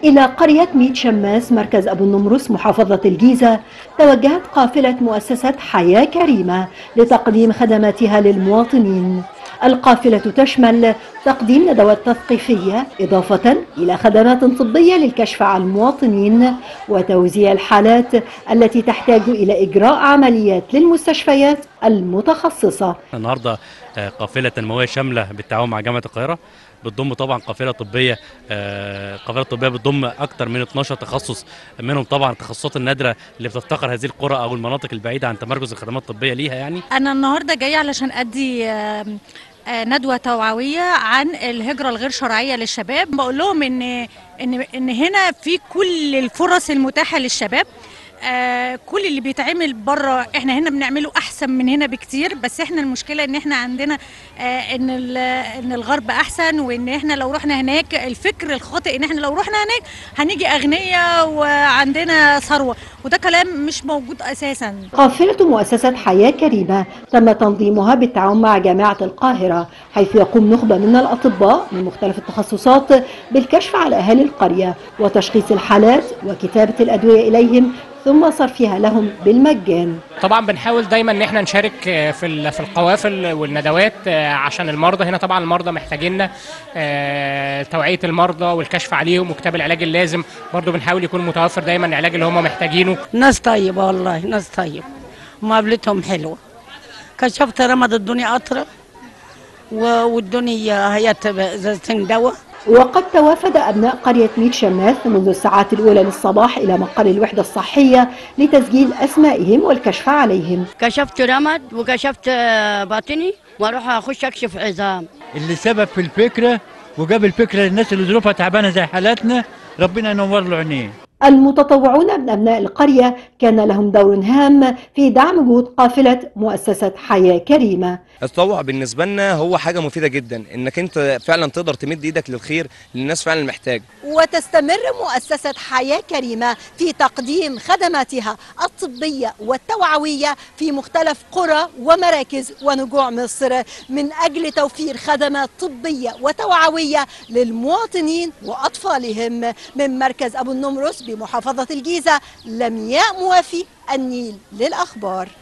إلى قرية ميت شماس مركز أبو النمرس محافظة الجيزة توجهت قافلة مؤسسة حياة كريمة لتقديم خدماتها للمواطنين القافلة تشمل تقديم ندوات تثقيفية إضافة إلى خدمات طبية للكشف عن المواطنين وتوزيع الحالات التي تحتاج إلى إجراء عمليات للمستشفيات المتخصصة النهارده آه، قافله تنمويه شامله بالتعاون مع جامعه القاهره بتضم طبعا قافله طبيه آه، قافله طبيه بتضم اكثر من 12 تخصص منهم طبعا التخصصات النادره اللي بتفتقر هذه القرى او المناطق البعيده عن تمركز الخدمات الطبيه ليها يعني أنا النهاردة جاية علشان أدي آم، آه، ندوة توعوية عن الهجرة الغير شرعية للشباب بقول لهم إن إن إن هنا في كل الفرص المتاحة للشباب آه كل اللي بيتعمل بره احنا هنا بنعمله احسن من هنا بكتير بس احنا المشكله ان احنا عندنا آه ان ال- ان الغرب احسن وان احنا لو رحنا هناك الفكر الخاطئ ان احنا لو رحنا هناك هنيجي اغنياء وعندنا ثروه وده كلام مش موجود اساسا قافلة مؤسسة حياة كريمة تم تنظيمها بالتعاون مع جامعة القاهرة حيث يقوم نخبة من الأطباء من مختلف التخصصات بالكشف على أهالي القرية وتشخيص الحالات وكتابة الأدوية إليهم ثم صرفها لهم بالمجان طبعا بنحاول دايما ان احنا نشارك في ال- في القوافل والندوات آه، عشان المرضى هنا طبعا المرضى محتاجين آه، توعيه المرضى والكشف عليهم وكتاب العلاج اللازم برضو بنحاول يكون متوفر دايما العلاج اللي هم محتاجينه ناس طيبة والله ناس طيبة ومقابلتهم حلوة كشفت رمض الدنيا قطرة و- والدنيا هي ازازتين دواء وقد توافد أبناء قرية ميت شماس منذ الساعات الأولى للصباح إلى مقر الوحدة الصحية لتسجيل أسمائهم والكشف عليهم كشفت رمد وكشفت آه، باطني واروح اخش اكشف عظام اللي سبب في الفكرة وجاب الفكرة للناس اللي ظروفها تعبانة زي حالاتنا ربنا ينور له عينيه المتطوعون من أبناء القرية كان لهم دور هام في دعم جهود قافلة مؤسسة حياة كريمة التطوع بالنسبه لنا هو حاجه مفيده جدا انك انت فعلا تقدر تمد ايدك للخير للناس فعلا محتاج وتستمر مؤسسة حياة كريمة في تقديم خدماتها الطبية والتوعوية في مختلف قرى ومراكز ونجوع مصر من أجل توفير خدمات طبية وتوعوية للمواطنين وأطفالهم من مركز أبو النمرس بمحافظة الجيزة لمياء موافي النيل للأخبار